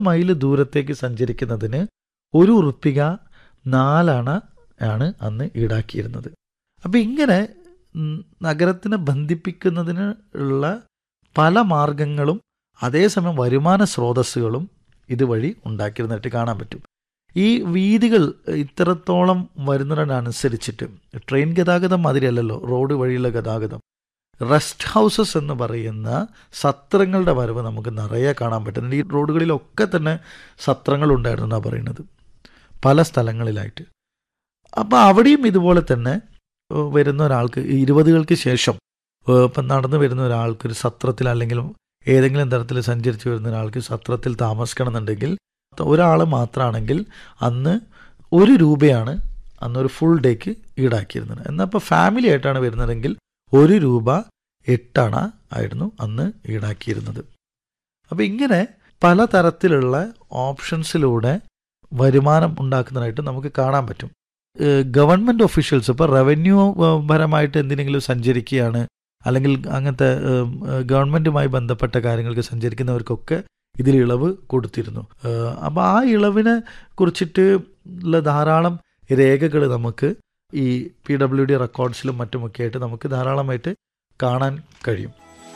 mile ദൂരത്തേക്ക് സഞ്ചരിക്കുന്നതിന് ഒരു ഉറുപ്പിക നാലണ ആണ് അന്ന് ഈടാക്കിയിരുന്നത് അപ്പം ഇങ്ങനെ ഉം, നഗരത്തിനെ ബന്ധിപ്പിക്കുന്നതിന് ഉള്ള പല മാർഗങ്ങളും അതേസമയം വരുമാന സ്രോതസ്സുകളും ഇതുവഴി ഉണ്ടാക്കിയിരുന്നതായിട്ട് കാണാൻ പറ്റും ഈ വീതികൾ ഇത്രത്തോളം വരുന്നതിനനുസരിച്ചിട്ട് ട്രെയിൻ ഗതാഗതം മാതിരിയല്ലല്ലോ റോഡ് വഴിയുള്ള ഗതാഗതം റെസ്റ്റ് ഹൗസസ് എന്ന് പറയുന്ന സത്രങ്ങളുടെ വരവ് നമുക്ക് നിറയെ കാണാൻ പറ്റുന്നുണ്ട് ഈ റോഡുകളിലൊക്കെ തന്നെ സത്രങ്ങൾ ഉണ്ടായിരുന്നു എന്നാണ് പറയുന്നത് പല സ്ഥലങ്ങളിലായിട്ട് അപ്പോൾ അവിടെയും ഇതുപോലെ തന്നെ ഏഹ്, വരുന്ന ഒരാൾക്ക് ഈ ഇരുപതുകൾക്ക് ശേഷം ഏഹ്, ഇപ്പം നടന്നു വരുന്ന ഒരാൾക്ക് ഒരു സത്രത്തിൽ അല്ലെങ്കിൽ ഏതെങ്കിലും തരത്തിൽ സഞ്ചരിച്ച് വരുന്ന ഒരാൾക്ക് സത്രത്തിൽ താമസിക്കണമെന്നുണ്ടെങ്കിൽ ഒരാൾ മാത്രമാണെങ്കിൽ അന്ന് ഒരു രൂപയാണ് അന്ന് ഒരു ഫുൾ ഡേക്ക് ഈടാക്കിയിരുന്നത് എന്നാൽ ഇപ്പോൾ ഫാമിലി ആയിട്ടാണ് വരുന്നതെങ്കിൽ ഒരു രൂപ എട്ടണ ആയിരുന്നു അന്ന് ഈടാക്കിയിരുന്നത് അപ്പോൾ ഇങ്ങനെ പലതരത്തിലുള്ള ഓപ്ഷൻസിലൂടെ വരുമാനം ഉണ്ടാക്കുന്നതായിട്ട് നമുക്ക് കാണാൻ പറ്റും ഗവൺമെൻറ് ഒഫീഷ്യൽസ് ഇപ്പോൾ റവന്യൂ പരമായിട്ട് എന്തിനെങ്കിലും സഞ്ചരിക്കുകയാണ് അല്ലെങ്കിൽ അങ്ങനത്തെ ഗവൺമെൻറ്റുമായി ബന്ധപ്പെട്ട കാര്യങ്ങൾക്ക് സഞ്ചരിക്കുന്നവർക്കൊക്കെ ഇതിൽ ഇളവ് കൊടുത്തിരുന്നു അപ്പോൾ ആ ഇളവിനെ കുറിച്ചിട്ട് ഉള്ള ധാരാളം രേഖകൾ നമുക്ക് ഈ പി ഡബ്ല്യു ഡി റെക്കോർഡ്സിലും മറ്റുമൊക്കെ ആയിട്ട് നമുക്ക് ധാരാളമായിട്ട് കാണാൻ കഴിയും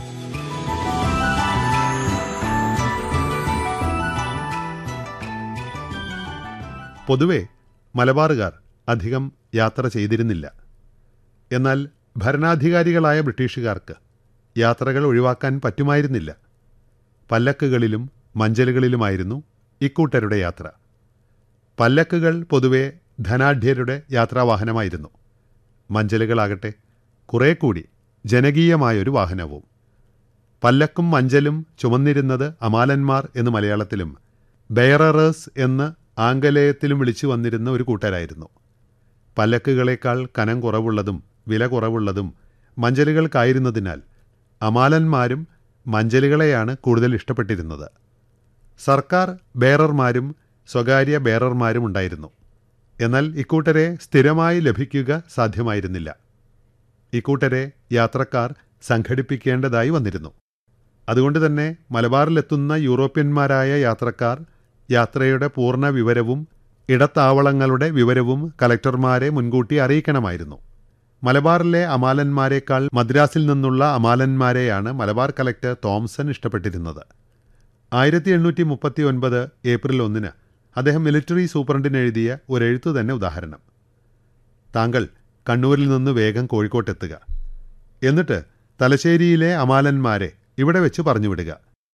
പൊതുവെ മലബാറുകാർ അധികം യാത്ര ചെയ്തിരുന്നില്ല എന്നാൽ ഭരണാധികാരികളായ ബ്രിട്ടീഷുകാർക്ക് യാത്രകൾ ഒഴിവാക്കാൻ പറ്റുമായിരുന്നില്ല പല്ലക്കുകളിലും മഞ്ചലുകളിലുമായിരുന്നു ഇക്കൂട്ടരുടെ യാത്ര പല്ലക്കുകൾ പൊതുവെ ധനാഢ്യരുടെ യാത്രാവാഹനമായിരുന്നു മഞ്ചലുകളാകട്ടെ കുറേ കൂടി ജനകീയമായൊരു വാഹനവും പല്ലക്കും മഞ്ചലും ചുമന്നിരുന്നത് അമാലന്മാർ എന്ന് മലയാളത്തിലും ബെയറേഴ്സ് എന്ന് ആംഗലേയത്തിലും വിളിച്ചു വന്നിരുന്ന ഒരു കൂട്ടരായിരുന്നു പല്ലക്കുകളേക്കാൾ കനം കുറവുള്ളതും വില കുറവുള്ളതും മഞ്ചലുകൾക്കായിരുന്നതിനാൽ അമാലന്മാരും മഞ്ചലുകളെയാണ് കൂടുതൽ ഇഷ്ടപ്പെട്ടിരുന്നത് സർക്കാർ ബേറർമാരും സ്വകാര്യ ബേറർമാരും ഉണ്ടായിരുന്നു എന്നാൽ ഇക്കൂട്ടരെ സ്ഥിരമായി ലഭിക്കുക സാധ്യമായിരുന്നില്ല ഇക്കൂട്ടരെ യാത്രക്കാർ സംഘടിപ്പിക്കേണ്ടതായി വന്നിരുന്നു അതുകൊണ്ട് തന്നെ മലബാറിലെത്തുന്ന യൂറോപ്യന്മാരായ യാത്രക്കാർ യാത്രയുടെ പൂർണ്ണ വിവരവും ഇടത്താവളങ്ങളുടെ വിവരവും കലക്ടർമാരെ മുൻകൂട്ടി അറിയിക്കണമായിരുന്നു മലബാറിലെ അമാലന്മാരെക്കാൾ മദ്രാസിൽ നിന്നുള്ള അമാലന്മാരെയാണ് മലബാർ കലക്ടർ തോംസൺ ഇഷ്ടപ്പെട്ടിരുന്നത് ആയിരത്തി എണ്ണൂറ്റി മുപ്പത്തി ഒൻപത് ഏപ്രിൽ ഒന്നിന് അദ്ദേഹം മിലിറ്ററി സൂപ്രണ്ടിന് എഴുതിയ ഒരെഴുത്തു തന്നെ ഉദാഹരണം താങ്കൾ കണ്ണൂരിൽ നിന്ന് വേഗം കോഴിക്കോട്ടെത്തുക എന്നിട്ട് തലശ്ശേരിയിലെ അമാലന്മാരെ ഇവിടെ വെച്ച് പറഞ്ഞുവിടുക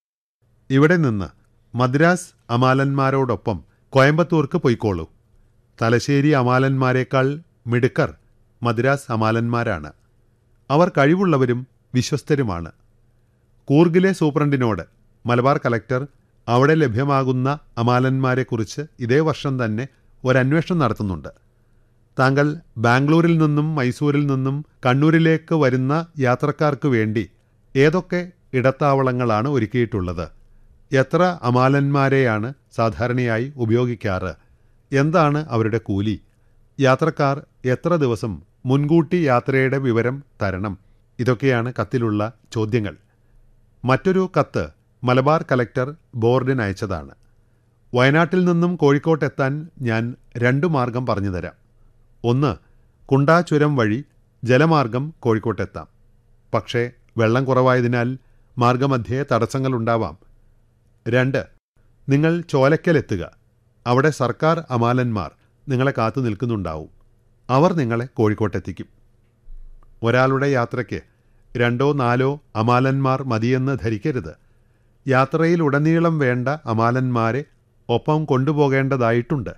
ഇവിടെ നിന്ന് മദ്രാസ് അമാലന്മാരോടൊപ്പം കോയമ്പത്തൂർക്ക് പൊയ്ക്കോളൂ തലശ്ശേരി അമാലന്മാരെക്കാൾ മിടുക്കർ മദ്രാസ് അമാലന്മാരാണ് അവർ കഴിവുള്ളവരും വിശ്വസ്തരുമാണ് കൂർഗിലെ സൂപ്രണ്ടിനോട് മലബാർ കലക്ടർ അവിടെ ലഭ്യമാകുന്ന അമാലന്മാരെക്കുറിച്ച് ഇതേ വർഷം തന്നെ ഒരന്വേഷണം നടത്തുന്നുണ്ട് താങ്കൾ ബാംഗ്ലൂരിൽ നിന്നും മൈസൂരിൽ നിന്നും കണ്ണൂരിലേക്ക് വരുന്ന യാത്രക്കാർക്ക് വേണ്ടി ഏതൊക്കെ ഇടത്താവളങ്ങളാണ് ഒരുക്കിയിട്ടുള്ളത് എത്ര അമാലന്മാരെയാണ് സാധാരണയായി ഉപയോഗിക്കാറ് എന്താണ് അവരുടെ കൂലി യാത്രക്കാർ എത്ര ദിവസം മുൻകൂട്ടി യാത്രയുടെ വിവരം തരണം ഇതൊക്കെയാണ് കത്തിലുള്ള ചോദ്യങ്ങൾ മറ്റൊരു കത്ത് മലബാർ കലക്ടർ ബോർഡിന് അയച്ചതാണ് വയനാട്ടിൽ നിന്നും കോഴിക്കോട്ടെത്താൻ ഞാൻ രണ്ടു മാർഗം പറഞ്ഞു തരാം ഒന്ന് കുണ്ടാ ചുരം വഴി ജലമാർഗം കോഴിക്കോട്ടെത്താം പക്ഷേ വെള്ളം കുറവായതിനാൽ മാർഗമധ്യേ തടസ്സങ്ങളുണ്ടാവാം രണ്ട് നിങ്ങൾ ചോലക്കലെത്തുക അവിടെ സർക്കാർ അമാലന്മാർ നിങ്ങളെ കാത്തു നിൽക്കുന്നുണ്ടാവും അവർ നിങ്ങളെ കോഴിക്കോട്ടെത്തിക്കും ഒരാളുടെ യാത്രയ്ക്ക് രണ്ടോ നാലോ അമാലന്മാർ മതിയെന്ന് ധരിക്കരുത് യാത്രയിലുടനീളം വേണ്ട അമാലന്മാരെ ഒപ്പം കൊണ്ടുപോകേണ്ടതായിട്ടുണ്ട്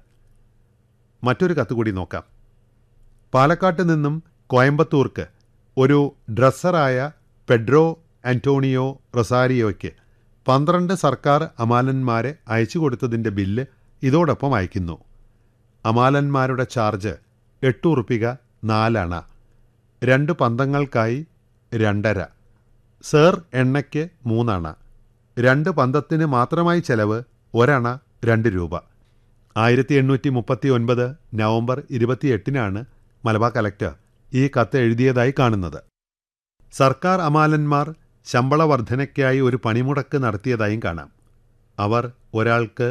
മറ്റൊരു കത്ത് കൂടി നോക്കാം പാലക്കാട്ട് നിന്നും കോയമ്പത്തൂർക്ക് ഒരു ഡ്രസ്സറായ പെഡ്രോ ആന്റോണിയോ റൊസാരിയോയ്ക്ക് പന്ത്രണ്ട് സർക്കാർ അമാലന്മാരെ അയച്ചു കൊടുത്തതിൻ്റെ ബില്ല് ഇതോടൊപ്പം അയക്കുന്നു അമാലന്മാരുടെ ചാർജ് എട്ട് ഉറുപ്പിക നാലണ രണ്ട് പന്തങ്ങൾക്കായി രണ്ടര സേർ എണ്ണയ്ക്ക് മൂന്നണ രണ്ട് പന്തത്തിന് മാത്രമായി ചെലവ് ഒരണ രണ്ട് രൂപ ആയിരത്തി എണ്ണൂറ്റി മുപ്പത്തി ഒൻപത് നവംബർ ഇരുപത്തിയെട്ടിനാണ് മലബാർ കലക്ടർ ഈ കത്ത് എഴുതിയതായി കാണുന്നത് സർക്കാർ അമാലന്മാർ ശമ്പള വർധനയ്ക്കായി ഒരു പണിമുടക്ക് നടത്തിയതായും കാണാം അവർ ഒരാൾക്ക്